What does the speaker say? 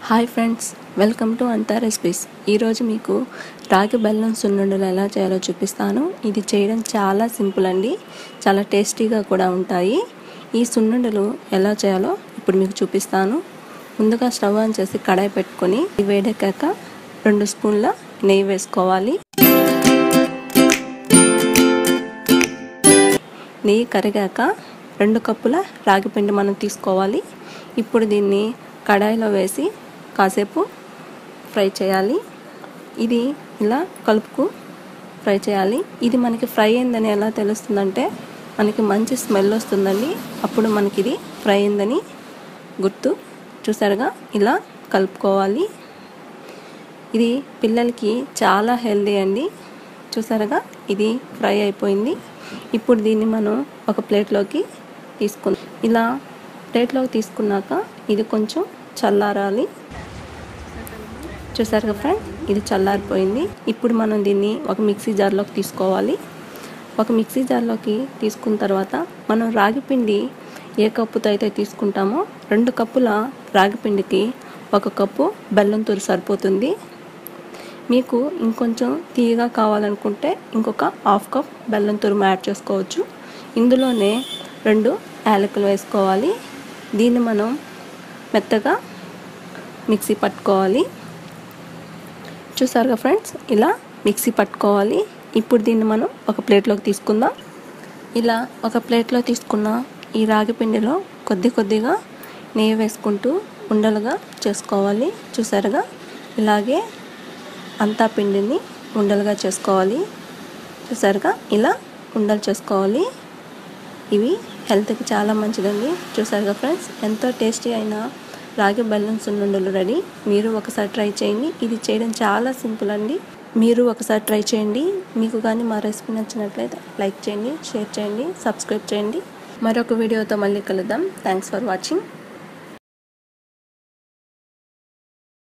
hi friends welcome to అంతా recipes ఈరోజు మీకు రాగి బెల్లం సున్నుండలు ఎలా చేయాలో చూపిస్తాను ఇది చేయడం చాలా సింపుల్ అండి చాలా టేస్టీగా కూడా ఉంటాయి ఈ సున్నుండలు ఎలా చేయాలో ఇప్పుడు మీకు చూపిస్తాను ముందుగా స్టవ్ ఆన్ చేసి కడాయి పెట్టుకొని ఇది వేడెక్కాక రెండు స్పూన్ల నెయ్యి వేసుకోవాలి నెయ్యి కరిగాక రెండు కప్పుల రాగి పిండి మనం తీసుకోవాలి ఇప్పుడు దీన్ని కడాయిలో వేసి కాసేపు ఫ్రై చేయాలి ఇది ఇలా కలుపుకు ఫ్రై చేయాలి ఇది మనకి ఫ్రై అయిందని ఎలా తెలుస్తుందంటే మనకి మంచి స్మెల్ వస్తుందండి అప్పుడు మనకి ఇది ఫ్రై అయిందని గుర్తు చూసారుగా ఇలా కలుపుకోవాలి ఇది పిల్లలకి చాలా హెల్దీ అండి చూసారుగా ఇది ఫ్రై అయిపోయింది ఇప్పుడు దీన్ని మనం ఒక ప్లేట్లోకి తీసుకుందాం ఇలా ప్లేట్లోకి తీసుకున్నాక ఇది కొంచెం చల్లారాలి చూసారుగా ఫ్రెండ్ ఇది చల్లారిపోయింది ఇప్పుడు మనం దీన్ని ఒక మిక్సీ జార్లోకి తీసుకోవాలి ఒక మిక్సీ జార్లోకి తీసుకున్న తర్వాత మనం రాగి పిండి ఏ కప్పుతో అయితే తీసుకుంటామో రెండు కప్పుల రాగి పిండికి ఒక కప్పు బెల్లం తూరు సరిపోతుంది మీకు ఇంకొంచెం తీయగా కావాలనుకుంటే ఇంకొక హాఫ్ కప్ బెల్లం తురుము యాడ్ చేసుకోవచ్చు ఇందులోనే రెండు యాలకులు వేసుకోవాలి దీన్ని మనం మెత్తగా మిక్సీ పట్టుకోవాలి చూసారుగా ఫ్రెండ్స్ ఇలా మిక్సీ పట్టుకోవాలి ఇప్పుడు దీన్ని మనం ఒక ప్లేట్లోకి తీసుకుందాం ఇలా ఒక ప్లేట్లో తీసుకున్న ఈ రాగి పిండిలో కొద్ది కొద్దిగా నెయ్యి వేసుకుంటూ ఉండలుగా చేసుకోవాలి చూసారుగా ఇలాగే అంతా పిండిని ఉండలుగా చేసుకోవాలి చూసారుగా ఇలా ఉండలు చేసుకోవాలి ఇవి హెల్త్కి చాలా మంచిదండి చూసారుగా ఫ్రెండ్స్ ఎంతో టేస్టీ అయిన రాగి బెల్లం సున్నుండలు రెడీ మీరు ఒకసారి ట్రై చేయండి ఇది చేయడం చాలా సింపుల్ అండి మీరు ఒకసారి ట్రై చేయండి మీకు కానీ మా రెసిపీ నచ్చినట్లయితే లైక్ చేయండి షేర్ చేయండి సబ్స్క్రైబ్ చేయండి మరొక వీడియోతో మళ్ళీ కలుద్దాం థ్యాంక్స్ ఫర్ వాచింగ్